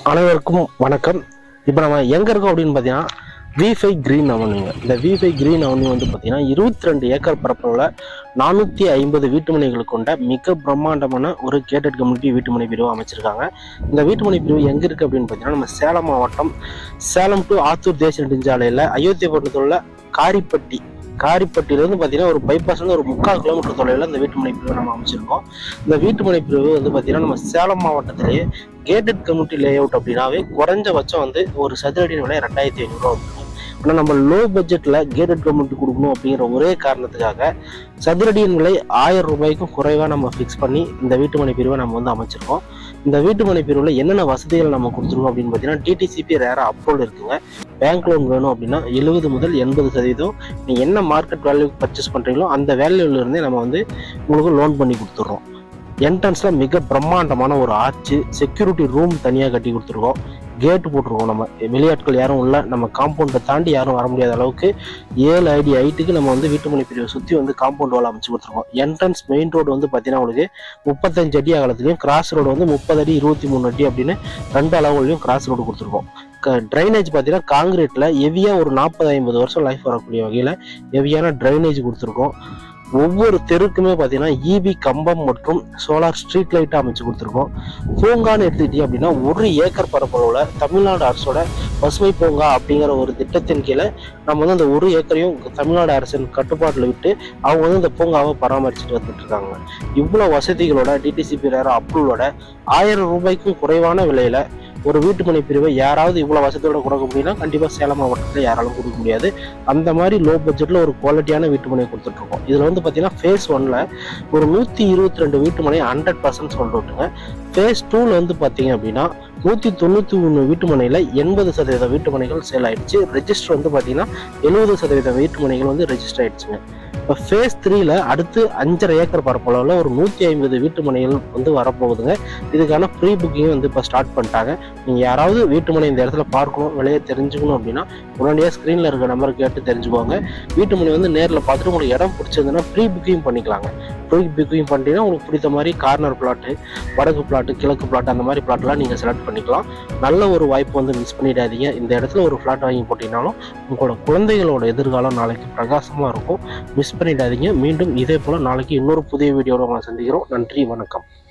அனைவருக்கும் வணக்கம் இப்போ நம்ம எங்கே இருக்கோம் அப்படின்னு பார்த்தீங்கன்னா விஃபை கிரீன் அவனிங்க இந்த விஃபை கிரீன் அவனி வந்து பார்த்தீங்கன்னா இருபத்தி ரெண்டு ஏக்கர் பரப்பளவில் நானூற்றி ஐம்பது வீட்டுமனைகள் கொண்ட மிக பிரம்மாண்டமான ஒரு கேட்டட் கம்யூனிட்டி வீட்டுமனை பிரிவு அமைச்சிருக்காங்க இந்த வீட்டுமனை பிரிவு எங்கே இருக்குது அப்படின்னு பார்த்தீங்கன்னா நம்ம சேலம் மாவட்டம் சேலம் டு ஆத்தூர் தேசிய நெடுஞ்சாலையில் அயோத்தியபுரத்தில் உள்ள காரிப்பட்டி காரிப்பட்டியிலேருந்து பார்த்தீங்கன்னா ஒரு பைபாஸ் வந்து ஒரு முக்கால் கிலோமீட்டர் தொலைவில் இந்த வீட்டுமனை பிரிவு நம்ம அமைச்சிருக்கோம் இந்த வீட்டுமனை பிரிவு வந்து பார்த்தீங்கன்னா நம்ம சேலம் மாவட்டத்திலேயே கேட்டட் கம்யூனிட்டி லே அவுட் அப்படின்னாவே குறைஞ்சபட்சம் வந்து ஒரு சதுரடி விலை ரெண்டாயிரத்தி ஐநூறுரூவா வந்துடும் ஆனால் நம்ம லோ பட்ஜெட்டில் கேட்டட் கம்யூனிட்டி கொடுக்கணும் அப்படிங்கிற ஒரே காரணத்துக்காக சதுரடியின் விலை ஆயிரம் ரூபாய்க்கும் குறைவாக நம்ம ஃபிக்ஸ் பண்ணி இந்த வீட்டுமனை பிரிவை நம்ம வந்து அமைச்சிருக்கோம் இந்த வீட்டுமனை பிரிவில் என்னென்ன வசதிகள் நம்ம கொடுத்துருக்கோம் அப்படின்னு பார்த்தீங்கன்னா டிடிசிபி ரேராக அப்ரூவல் இருக்குங்க பேங்க் லோன் வேணும் அப்படின்னா எழுபது முதல் எண்பது சதவீதம் நீங்கள் என்ன மார்க்கெட் வேல்யூ பர்ச்சேஸ் பண்ணுறீங்களோ அந்த வேல்யூலேருந்தே நம்ம வந்து உங்களுக்கு லோன் பண்ணி கொடுத்துட்றோம் என்ட்ரன்ஸ்ல மிக பிரம்மாண்டமான ஒரு ஆர்ச்சு செக்யூரிட்டி ரூம் தனியாக கட்டி கொடுத்துருக்கோம் கேட் போட்டிருக்கோம் நம்ம வெளியாட்கள் யாரும் இல்லை நம்ம காம்பவுண்டை தாண்டி யாரும் வர முடியாத அளவுக்கு ஏழு ஐடி ஹைட்டுக்கு நம்ம வந்து வீட்டுமனை பிரிவை சுற்றி வந்து காம்பவுண்ட் வால் அமைச்சு கொடுத்துருக்கோம் என்ட்ரன்ஸ் மெயின் ரோடு வந்து பார்த்தீங்கன்னா உங்களுக்கு முப்பத்தஞ்சு அடி அகலத்துலையும் கிராஸ் ரோடு வந்து முப்பது அடி இருபத்தி மூணு அடி அப்படின்னு ரெண்டு அளவுலையும் கிராஸ் ரோடு கொடுத்துருக்கோம் ட்ரைனேஜ் பார்த்தீங்கன்னா காங்கிரீட்டில் ஹெவியாக ஒரு நாற்பது ஐம்பது வருஷம் லைஃப் வரக்கூடிய வகையில் ஹெவியான ட்ரைனேஜ் கொடுத்துருக்கோம் ஒவ்வொரு தெருக்குமே பார்த்தீங்கன்னா இபி கம்பம் மற்றும் சோலார் ஸ்ட்ரீட் லைட்டாக அமைச்சு கொடுத்துருக்கோம் பூங்கான்னு எடுத்துக்கிட்டீங்க அப்படின்னா ஒரு ஏக்கர் பரப்பளவில் தமிழ்நாடு அரசோட பசுமை பூங்கா அப்படிங்கிற ஒரு திட்டத்தின் கீழே நம்ம வந்து அந்த ஒரு ஏக்கரையும் தமிழ்நாடு அரசின் கட்டுப்பாட்டில் விட்டு அவங்க வந்து இந்த பூங்காவை பராமரிச்சுட்டு வந்துட்டு இருக்காங்க இவ்வளோ வசதிகளோட டிடிசிபி நேரம் அப்ரூவலோட ஆயிரம் ரூபாய்க்கும் குறைவான விலையில ஒரு வீட்டுமனை பிரிவை யாராவது இவ்வளோ வசதியோட கொடுக்க முடியும்னா கண்டிப்பாக சேலம் மாவட்டத்தில் யாராலும் கொடுக்க முடியாது அந்த மாதிரி லோ பட்ஜெட்டில் ஒரு குவாலிட்டியான வீட்டுமனை கொடுத்துட்ருக்கோம் இதில் வந்து பார்த்தீங்கன்னா ஃபேஸ் ஒன்ல ஒரு நூற்றி இருபத்தி ரெண்டு வீட்டுமனை ஹண்ட்ரட் பர்சன்ட் சொல்லிட்டுங்க ஃபேஸ் டூவில் வந்து பார்த்தீங்க அப்படின்னா நூற்றி தொண்ணூற்றி மூணு வீட்டுமனையில் எண்பது சதவீத வீட்டுமனைகள் சேல் ஆயிடுச்சு ரெஜிஸ்டர் வந்து பார்த்தீங்கன்னா எழுபது சதவீத வீட்டுமனைகள் வந்து ரெஜிஸ்டர் ஆயிடுச்சுங்க இப்போ ஃபேஸ் த்ரீல அடுத்து அஞ்சரை ஏக்கர் பரப்பளவில் ஒரு நூற்றி ஐம்பது வீட்டுமனைகள் வந்து வரப்போகுதுங்க இதுக்கான ப்ரீ புக்கிங் வந்து இப்போ ஸ்டார்ட் பண்ணிட்டாங்க நீங்கள் யாராவது வீட்டுமனை இந்த இடத்துல பார்க்கணும் விலையை தெரிஞ்சுக்கணும் அப்படின்னா உடனடியாக ஸ்க்ரீனில் இருக்க நம்பர் கேட்டு தெரிஞ்சுக்கோங்க வீட்டுமனை வந்து நேரில் பார்த்துட்டு உங்களுக்கு இடம் பிடிச்சிருந்ததுன்னா ப்ரீ புக்கிங் பண்ணிக்கலாங்க ப்ரீ புக்கிங் பண்ணிட்டீங்கன்னா உங்களுக்கு பிடித்த மாதிரி கார்னர் பிளாட்டு வடக்கு பிளாட்டு கிழக்கு பிளாட் அந்த மாதிரி பிளாட்லாம் நீங்கள் செலக்ட் பண்ணிக்கலாம் நல்ல ஒரு வாய்ப்பு வந்து மிஸ் பண்ணிடாதீங்க இந்த இடத்துல ஒரு ஃப்ளாட் வாங்கி போட்டிங்கனாலும் உங்களோட குழந்தைகளோட எதிர்காலம் நாளைக்கு பிரகாசமாக இருக்கும் மிஸ் பண்ணிடாதீங்க மீண்டும் இதே போல் நாளைக்கு இன்னொரு புதிய வீடியோவில் உங்களை சந்திக்கிறோம் நன்றி வணக்கம்